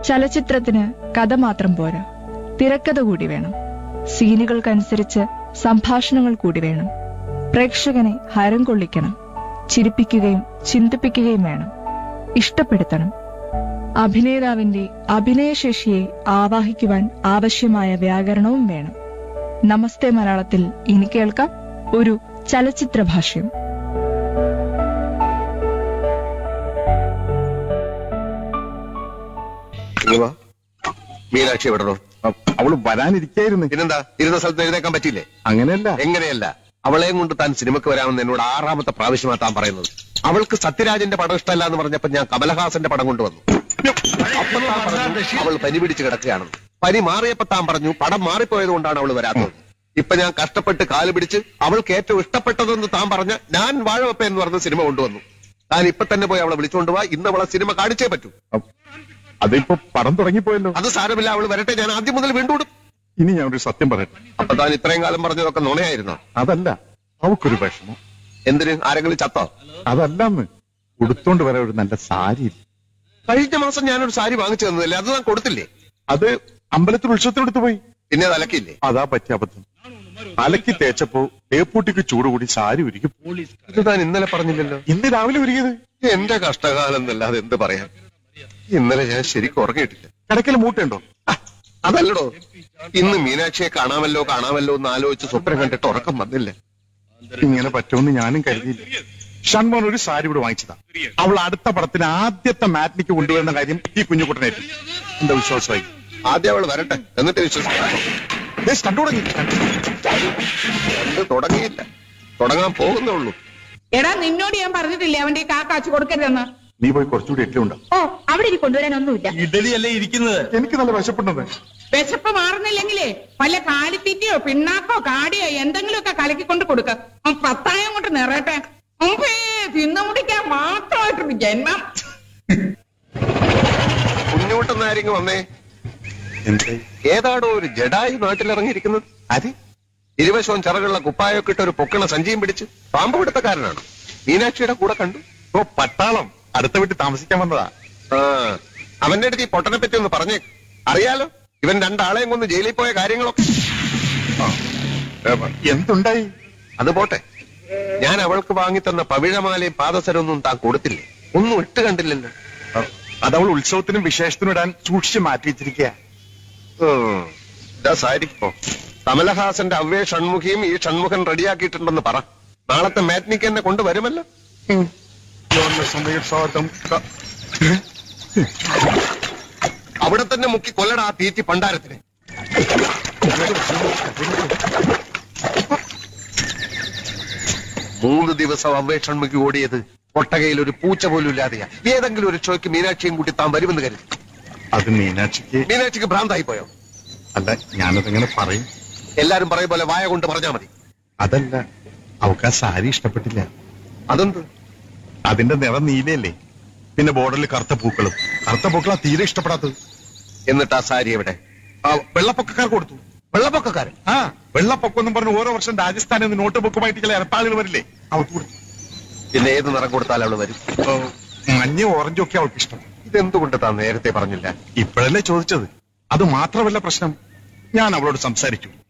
ചലച്ചിത്രത്തിന് കഥ മാത്രം പോരാ തിരക്കഥ കൂടി വേണം സീനുകൾക്കനുസരിച്ച് സംഭാഷണങ്ങൾ കൂടി വേണം പ്രേക്ഷകനെ ഹരം കൊള്ളിക്കണം ചിരിപ്പിക്കുകയും ചിന്തിപ്പിക്കുകയും വേണം ഇഷ്ടപ്പെടുത്തണം അഭിനേതാവിന്റെ അഭിനയശേഷിയെ ആവാഹിക്കുവാൻ ആവശ്യമായ വ്യാകരണവും വേണം നമസ്തേ മലയാളത്തിൽ ഇനി കേൾക്കാം ഒരു ചലച്ചിത്ര ഭാഷ്യം ഇങ്ങ് വാ. മീനാക്ഷി എവിടണോ അ- അവള് വരാനിരിക്കായിരുന്നു പിന്നെന്താ ഇരുന്ന സ്ഥലത്ത് എഴുതേക്കാൻ പറ്റില്ലേ അങ്ങനെയല്ല എങ്ങനെയല്ല അവളെയും കൊണ്ട് താൻ സിനിമക്ക് വരാമെന്ന് എന്നോട് ആറാമത്തെ പ്രാവശ്യമാ താൻ പറയുന്നത് അവൾക്ക് സത്യരാജന്റെ പടം ഇഷ്ടമല്ല എന്ന് പറഞ്ഞപ്പോ ഞാൻ കമലഹാസന്റെ പടം കൊണ്ടുവന്നു അപ്പൊ താൻ പറഞ്ഞു, അവൾ പനി പിടിച്ച് കിടക്കുകയാണെന്ന് പനി മാറിയപ്പോ താൻ പറഞ്ഞു പടം മാറിപ്പോയത് കൊണ്ടാണ് അവൾ വരാത്തത് ഇപ്പൊ ഞാൻ കഷ്ടപ്പെട്ട് കാല് പിടിച്ച് അവൾക്ക് ഏറ്റവും ഇഷ്ടപ്പെട്ടതെന്ന് താൻ പറഞ്ഞ ഞാൻ വാഴവപ്പ എന്ന് പറഞ്ഞ സിനിമ കൊണ്ടുവന്നു താൻ ഇപ്പൊ തന്നെ പോയി അവളെ വിളിച്ചുകൊണ്ട് പോവാ ഇന്ന് അവളെ സിനിമ കാണിച്ചേ പറ്റൂ അ- അതിപ്പോ പടം തുടങ്ങിപ്പോയല്ലോ അത് സാരമില്ല അവൾ വരട്ടെ ഞാൻ ആദ്യം മുതൽ വീണ്ടും ഇനി ഞാൻ ഒരു സത്യം പറയട്ടെ അപ്പൊ താൻ ഇത്രയും കാലം പറഞ്ഞതൊക്കെ നുണയായിരുന്നോ അതല്ല അവക്കൊരു വിഷമം എന്തിന് ആരെങ്കിലും ചത്തോ അതല്ലെന്ന് ഉടുത്തോണ്ട് വരാൻ ഒരു നല്ല സാരി ഇല്ല. കഴിഞ്ഞ മാസം ഞാനൊരു സാരി വാങ്ങിച്ചു തന്നതല്ലേ അത് താൻ കൊടുത്തില്ലേ അത് അമ്പലത്തിൽ ഉത്സവത്തിനെടുത്ത് പോയി പിന്നെ അത് അലക്കില്ലേ അതാ പറ്റിയ അബദ്ധം അലക്കി തേച്ചപ്പോ തേപ്പൂട്ടിക്ക് ചൂട് കൂടി സാരി ഉരുകി പോയി. ഇത് താൻ ഇന്നലെ പറഞ്ഞില്ലല്ലോ ഇന്ന് രാവിലെ ഉരുകിയത് എന്റെ കഷ്ടകാലം എന്നല്ലാതെ എന്ത് പറയാൻ ഇന്നലെ ഞാൻ ശരിക്കും ഉറങ്ങിയിട്ടില്ല കിടക്കൽ മൂട്ടുണ്ടോ ആ, അതല്ലടോ ഇന്ന് മീനാക്ഷിയെ കാണാമല്ലോ കാണാമല്ലോ എന്ന് ആലോചിച്ച് സ്വപ്നം കണ്ടിട്ട് ഉറക്കം വന്നില്ല ഇങ്ങനെ പറ്റുമെന്ന് ഞാനും കരുതിയില്ല ഷൺമോൻ ഒരു സാരി ഇവിടെ വാങ്ങിച്ചതാ അവൾ അടുത്ത പടത്തിന് ആദ്യത്തെ മാറ്റിനിക്ക് കൊണ്ടുവരുന്ന കാര്യം ഈ കുഞ്ഞുകുട്ടനായിട്ട് എന്താ വിശ്വാസമായി ആദ്യം അവൾ വരട്ടെ എന്നിട്ട് വിശ്വസിക്കാം ദേ, കണ്ടു തുടങ്ങി എന്ത് തുടങ്ങിയില്ല തുടങ്ങാൻ പോകുന്നേ ഉള്ളൂ എടാ നിന്നോട് ഞാൻ പറഞ്ഞിട്ടില്ലേ അവന്റെ ഈ കാ കാച്ചു കൊടുക്കരുതെന്ന് നീ പോയി കുറച്ചുകൂടി എട്ടിലുണ്ടോ ഓ അവിടെ ഇനി കൊണ്ടുവരാനൊന്നുമില്ല ഇഡലിയല്ലേ ഇരിക്കുന്നത് എനിക്ക് നല്ല വിശപ്പുണ്ടെന്ന് വിശപ്പ് മാറുന്നില്ലെങ്കിലേ വല്ല കാലിത്തീറ്റയോ പിണ്ണാക്കോ കാടിയോ എന്തെങ്കിലുമൊക്കെ കലക്കിക്കൊണ്ട് കൊടുക്ക അവൻ പത്തായം കൊണ്ട് നിറയട്ടെ മുമ്പേ തിന്നു മുടിക്കാൻ മാത്രമായിട്ടൊരു ജന്മം കുഞ്ഞുകുട്ടെന്ന് ആരെങ്കിലും വന്നേ എന്തേ ഏതാടോ ഒരു ജഡായി നാട്ടിലിറങ്ങിയിരിക്കുന്നത് ആര് ഇരുവശവും ചിറകുള്ള കുപ്പായൊക്കെ ഇട്ട് ഒരു പൊക്കണ സഞ്ചിയും പിടിച്ച് പാമ്പ് പിടുത്തക്കാരനാണ് മീനാക്ഷിയുടെ കൂടെ കണ്ടു ഓ പട്ടാളം അടുത്ത വീട്ടിൽ താമസിക്കാൻ വന്നതാ ആ അവന്റെ അടുത്ത് ഈ പൊട്ടനെ പറ്റി ഒന്ന് പറഞ്ഞേ അറിയാലോ ഇവൻ രണ്ടാളെയും കൊന്ന് ജയിലിൽ പോയ കാര്യങ്ങളൊക്കെ ഏ, എന്തുണ്ടായി അത് പോട്ടെ ഞാൻ അവൾക്ക് വാങ്ങിത്തന്ന പവിഴമാലയും പാദസരമൊന്നും താൻ കൊടുത്തില്ലേ ഒന്നും ഇട്ട് കണ്ടില്ലല്ലോ അതവൾ ഉത്സവത്തിനും വിശേഷത്തിനും ഇടാൻ സൂക്ഷിച്ച് മാറ്റി വെച്ചിരിക്കുക ഉം. ഇതാ സാരി പോ കമലഹാസന്റെ അവ്വേ ഷൺമുഖിയും ഈ ഷൺമുഖൻ റെഡിയാക്കിയിട്ടുണ്ടെന്ന് പറ നാളത്തെ മാറ്റ്നിക്ക് എന്നെ കൊണ്ടുവരുമല്ലോ സ്വാഗതം അവിടെ തന്നെ മുക്കി കൊല്ലടാ ആ തീറ്റി പണ്ടാരത്തിന് മൂന്ന് ദിവസം അവ്വേ ഷൺമുഖി ഓടിയത് ഒട്ടകയിൽ ഒരു പൂച്ച പോലും ഇല്ലാതെയാ ഏതെങ്കിലും ഒരു ഷോയ്ക്ക് മീനാക്ഷിയും കൂട്ടി താൻ വരുമെന്ന് കരുതി അത് മീനാക്ഷിക്ക് മീനാക്ഷിക്ക് ഭ്രാന്തായി പോയോ അല്ല ഞാനതെങ്ങനെ പറയും എല്ലാരും പറയും പോലെ വായ കൊണ്ട് പറഞ്ഞാ മതി അതല്ല അവൾക്ക് ആ സാരി ഇഷ്ടപ്പെട്ടില്ല അതെന്ത് അതിന്റെ നിറം നീലയല്ലേ പിന്നെ ബോർഡറിൽ കറുത്ത പൂക്കളും കറുത്ത പൂക്കളാ തീരെ ഇഷ്ടപ്പെടാത്തത് എന്നിട്ട് ആ സാരി എവിടെ ആ വെള്ളപ്പൊക്കക്കാർ കൊടുത്തു വെള്ളപ്പൊക്കക്കാരൻ ആ വെള്ളപ്പൊക്കം എന്നും പറഞ്ഞ് ഓരോ വർഷം രാജസ്ഥാനിൽ നിന്ന് നോട്ട് ബുക്കുമായിട്ട് ചില ഇരപ്പാളുകൾ വരില്ലേ അവൾക്ക് കൊടുത്തു പിന്നെ ഏത് നിറം കൊടുത്താൽ അവള് വരും ഓ, മഞ്ഞ ഓറഞ്ചും ഒക്കെ അവൾക്ക് ഇഷ്ടം ഇതെന്തുകൊണ്ട് താൻ നേരത്തെ പറഞ്ഞില്ല ഇപ്പോഴല്ലേ ചോദിച്ചത് അത് മാത്രമല്ല പ്രശ്നം ഞാൻ അവളോട് സംസാരിച്ചു